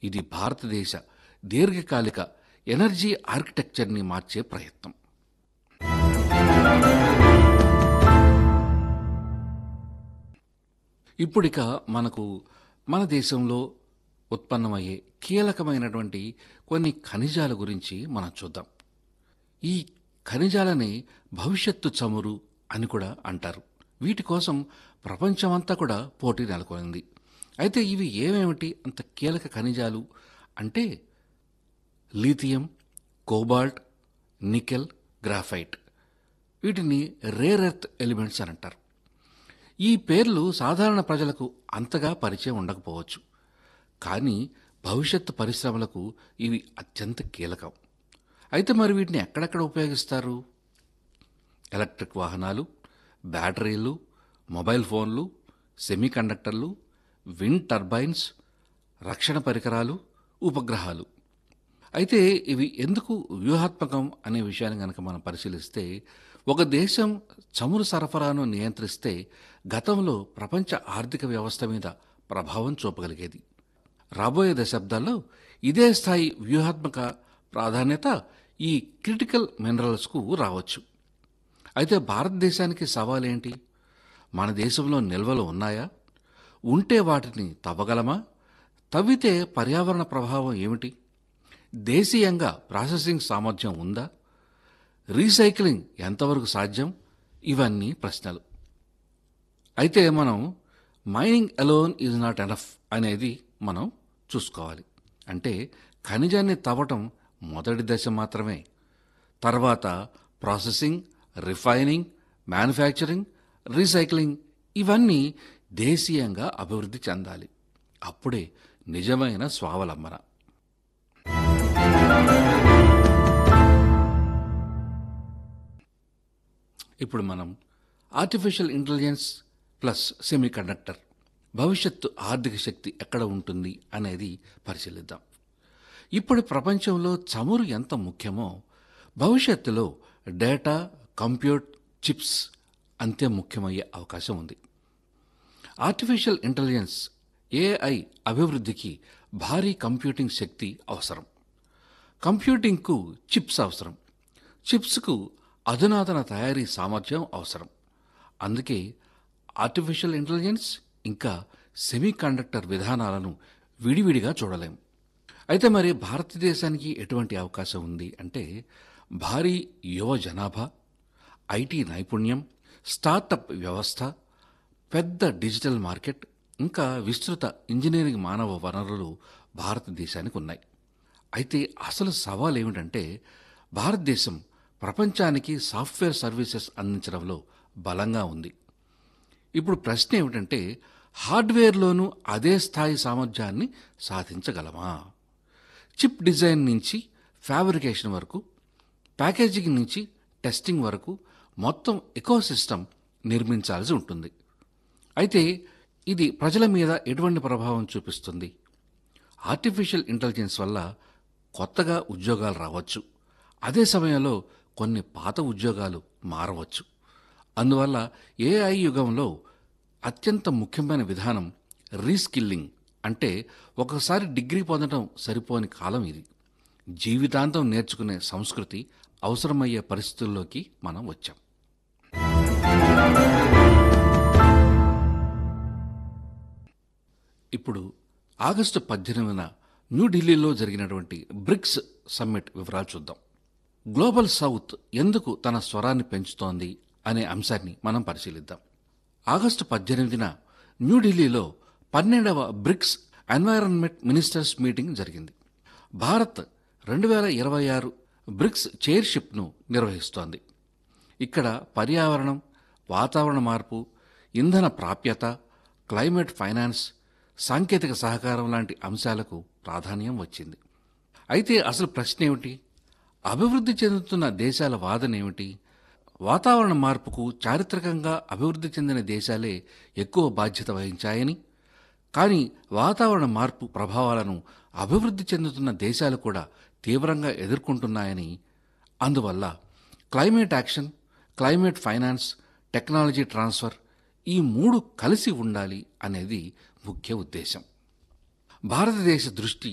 ఇది భారతదేశ దీర్ఘకాలిక ఎనర్జీ ఆర్కిటెక్చర్ని మార్చే ప్రయత్నం ఇప్పుడిక మనకు మన దేశంలో ఉత్పన్నమయ్యే కీలకమైనటువంటి కొన్ని ఖనిజాల గురించి మనం చూద్దాం ఈ ఖనిజాలని భవిష్యత్తు చమురు అని కూడా అంటారు వీటి కోసం ప్రపంచమంతా కూడా పోటీ నెలకొంది అయితే ఇవి ఏమేమిటి అంత కీలక ఖనిజాలు అంటే లీథియం కోబాల్ట్ నికెల్ గ్రాఫైట్ వీటిని రేర్ ఎర్త్ ఎలిమెంట్స్ అని అంటారు ఈ పేర్లు సాధారణ ప్రజలకు అంతగా పరిచయం ఉండకపోవచ్చు కానీ భవిష్యత్తు పరిశ్రమలకు ఇవి అత్యంత కీలకం అయితే మరి వీటిని ఎక్కడెక్కడ ఉపయోగిస్తారు ఎలక్ట్రిక్ వాహనాలు బ్యాటరీలు మొబైల్ ఫోన్లు సెమీకండక్టర్లు విండ్ టర్బైన్స్ రక్షణ పరికరాలు ఉపగ్రహాలు అయితే ఇవి ఎందుకు వ్యూహాత్మకం అనే విషయాన్ని కనుక మనం పరిశీలిస్తే ఒక దేశం చమురు సరఫరాను నియంత్రిస్తే గతంలో ప్రపంచ ఆర్థిక వ్యవస్థ మీద ప్రభావం చూపగలిగేది రాబోయే దశాబ్దాల్లో ఇదే స్థాయి వ్యూహాత్మక ప్రాధాన్యత ఈ క్రిటికల్ మినరల్స్కు రావచ్చు అయితే భారతదేశానికి సవాలేంటి మన దేశంలో నిల్వలు ఉన్నాయా ఉంటే వాటిని తవ్వగలమా తవ్వితే పర్యావరణ ప్రభావం ఏమిటి దేశీయంగా ప్రాసెసింగ్ సామర్థ్యం ఉందా రీసైక్లింగ్ ఎంతవరకు సాధ్యం ఇవన్నీ ప్రశ్నలు అయితే మనం mining alone is not enough అనేది మనం చూసుకోవాలి అంటే ఖనిజాన్ని తవ్వటం మొదటి దశ మాత్రమే తర్వాత ప్రాసెసింగ్ రిఫైనింగ్ మ్యానుఫ్యాక్చరింగ్ రీసైక్లింగ్ ఇవన్నీ దేశీయంగా అభివృద్ధి చెందాలి అప్పుడే నిజమైన స్వావలంబన ఇప్పుడు మనం artificial intelligence plus semiconductor భవిష్యత్తు ఆర్థిక శక్తి ఎక్కడ ఉంటుంది అనేది పరిశీలిద్దాం ఇప్పుడు ప్రపంచంలో చమురు ఎంత ముఖ్యమో భవిష్యత్తులో డేటా కంప్యూట్ చిప్స్ అంతే ముఖ్యమయ్యే అవకాశం ఉంది ఆర్టిఫిషియల్ ఇంటెలిజెన్స్ ఏఐ అభివృద్ధికి భారీ కంప్యూటింగ్ శక్తి అవసరం కంప్యూటింగ్కు చిప్స్ అవసరం చిప్స్కు అధునాతన తయారీ సామర్థ్యం అవసరం అందుకే ఆర్టిఫిషియల్ ఇంటెలిజెన్స్ ఇంకా సెమీ కండక్టర్ విధానాలను విడివిడిగా చూడలేం అయితే మరి భారతదేశానికి ఎటువంటి అవకాశం ఉంది అంటే భారీ యువ జనాభా ఐటీ నైపుణ్యం స్టార్టప్ వ్యవస్థ పెద్ద డిజిటల్ మార్కెట్ ఇంకా విస్తృత ఇంజనీరింగ్ మానవ వనరులు భారతదేశానికి ఉన్నాయి అయితే అసలు సవాల్ ఏమిటంటే భారతదేశం ప్రపంచానికి సాఫ్ట్వేర్ సర్వీసెస్ అందించడంలో బలంగా ఉంది ఇప్పుడు ప్రశ్న ఏమిటంటే హార్డ్వేర్లోనూ అదే స్థాయి సామర్థ్యాన్ని సాధించగలమా చిప్ డిజైన్ నుంచి ఫ్యాబ్రికేషన్ వరకు ప్యాకేజింగ్ నుంచి టెస్టింగ్ వరకు మొత్తం ఎకోసిస్టమ్ నిర్మించాల్సి ఉంటుంది అయితే ఇది ప్రజల మీద ఎటువంటి ప్రభావం చూపిస్తుంది ఆర్టిఫిషియల్ ఇంటెలిజెన్స్ వల్ల కొత్తగా ఉద్యోగాలు రావచ్చు అదే సమయంలో కొన్ని పాత ఉద్యోగాలు మారవచ్చు అందువల్ల ఏఐ యుగంలో అత్యంత ముఖ్యమైన విధానం రీస్కిల్లింగ్ అంటే ఒకసారి డిగ్రీ పొందడం సరిపోని కాలం ఇది జీవితాంతం నేర్చుకునే సంస్కృతి అవసరమయ్యే పరిస్థితుల్లోకి మనం వచ్చాం ఇప్పుడు ఆగస్టు పద్దెనిమిదిన న్యూఢిల్లీలో జరిగినటువంటి బ్రిక్స్ సమ్మిట్ వివరాలు చూద్దాం గ్లోబల్ సౌత్ ఎందుకు తన స్వరాన్ని పెంచుతోంది అనే అంశాన్ని మనం పరిశీలిద్దాం ఆగస్టు పద్దెనిమిదిన న్యూఢిల్లీలో పన్నెండవ బ్రిక్స్ ఎన్వైరన్మెంట్ మినిస్టర్స్ మీటింగ్ జరిగింది భారత్ రెండు వేల ఇరవై ఆరు బ్రిక్స్ చైర్షిప్ను నిర్వహిస్తోంది ఇక్కడ పర్యావరణం వాతావరణ మార్పు ఇంధన ప్రాప్యత క్లైమేట్ ఫైనాన్స్ సాంకేతిక సహకారం లాంటి అంశాలకు ప్రాధాన్యం వచ్చింది అయితే అసలు ప్రశ్న ఏమిటి అభివృద్ధి చెందుతున్న దేశాల వాదన ఏమిటి వాతావరణ మార్పుకు చారిత్రకంగా అభివృద్ధి చెందిన దేశాలే ఎక్కువ బాధ్యత వహించాయని కానీ వాతావరణ మార్పు ప్రభావాలను అభివృద్ధి చెందుతున్న దేశాలు కూడా తీవ్రంగా ఎదుర్కొంటున్నాయని అందువల్ల climate action climate finance technology transfer ఈ మూడు కలిసి ఉండాలి అనేది ముఖ్య ఉద్దేశం భారతదేశ దృష్టి